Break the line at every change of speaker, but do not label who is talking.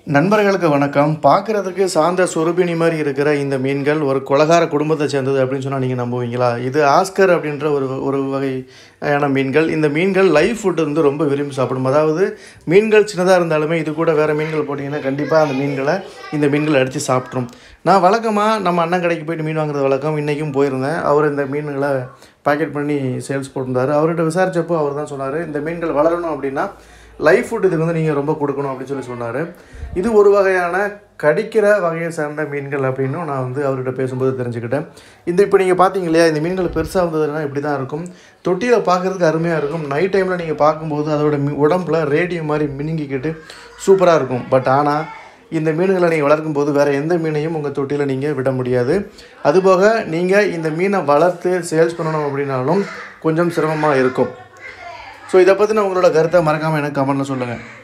நண்பர்களுக்கு வணக்கம் பார்க்குறதுக்கு சாந்த சொருபினி மாதிரி இருக்கிற இந்த மீன்கள் ஒரு கொலகார குடும்பத்தை சேர்ந்தது அப்படின்னு சொன்னால் நீங்கள் நம்புவீங்களா இது ஆஸ்கர் அப்படின்ற ஒரு ஒரு வகையான மீன்கள் இந்த மீன்கள் லைவ் ஃபுட் வந்து ரொம்ப விரும்பி சாப்பிடும் அதாவது மீன்கள் சின்னதாக இருந்தாலுமே இது கூட வேறு மீன்கள் போட்டிங்கன்னா கண்டிப்பாக அந்த மீன்களை இந்த மீன்கள் அடித்து சாப்பிட்ரும் நான் வழக்கமாக நம்ம அண்ணன் கடைக்கு போயிட்டு மீன் வாங்குறது வழக்கம் இன்றைக்கும் போயிருந்தேன் அவர் இந்த மீன்களை பாக்கெட் பண்ணி சேல்ஸ் போட்டிருந்தாரு அவர்கிட்ட விசாரித்தப்போ அவர் தான் சொன்னார் இந்த மீன்கள் வளரணும் அப்படின்னா லைஃப் ஃபுட் இதுக்கு வந்து நீங்கள் ரொம்ப கொடுக்கணும் அப்படின்னு சொல்லி சொன்னார் இது ஒரு வகையான கடிக்கிற வகையை சார்ந்த மீன்கள் அப்படின்னும் நான் வந்து அவர்கிட்ட பேசும்போது தெரிஞ்சுக்கிட்டேன் இந்த இப்போ நீங்கள் பார்த்தீங்க இல்லையா இந்த மீன்கள் பெருசாக வந்ததுன்னா இப்படி தான் இருக்கும் தொட்டியில் பார்க்குறதுக்கு அருமையாக இருக்கும் நைட் டைமில் நீங்கள் பார்க்கும்போது அதோட மி- உடம்புல ரேடியோ மாதிரி மினுங்கிக்கிட்டு சூப்பராக இருக்கும் பட் ஆனால் இந்த மீன்களை நீங்கள் வளர்க்கும் போது வேறு எந்த மீனையும் உங்கள் தொட்டியில் நீங்கள் விட முடியாது அதுபோக நீங்கள் இந்த மீனை வளர்த்து சேல்ஸ் பண்ணணும் அப்படின்னாலும் கொஞ்சம் சிரமமாக இருக்கும் ஸோ இதை பற்றின உங்களோட கருத்தை மறக்காமல் எனக்கு கமெண்ட்டில் சொல்லுங்கள்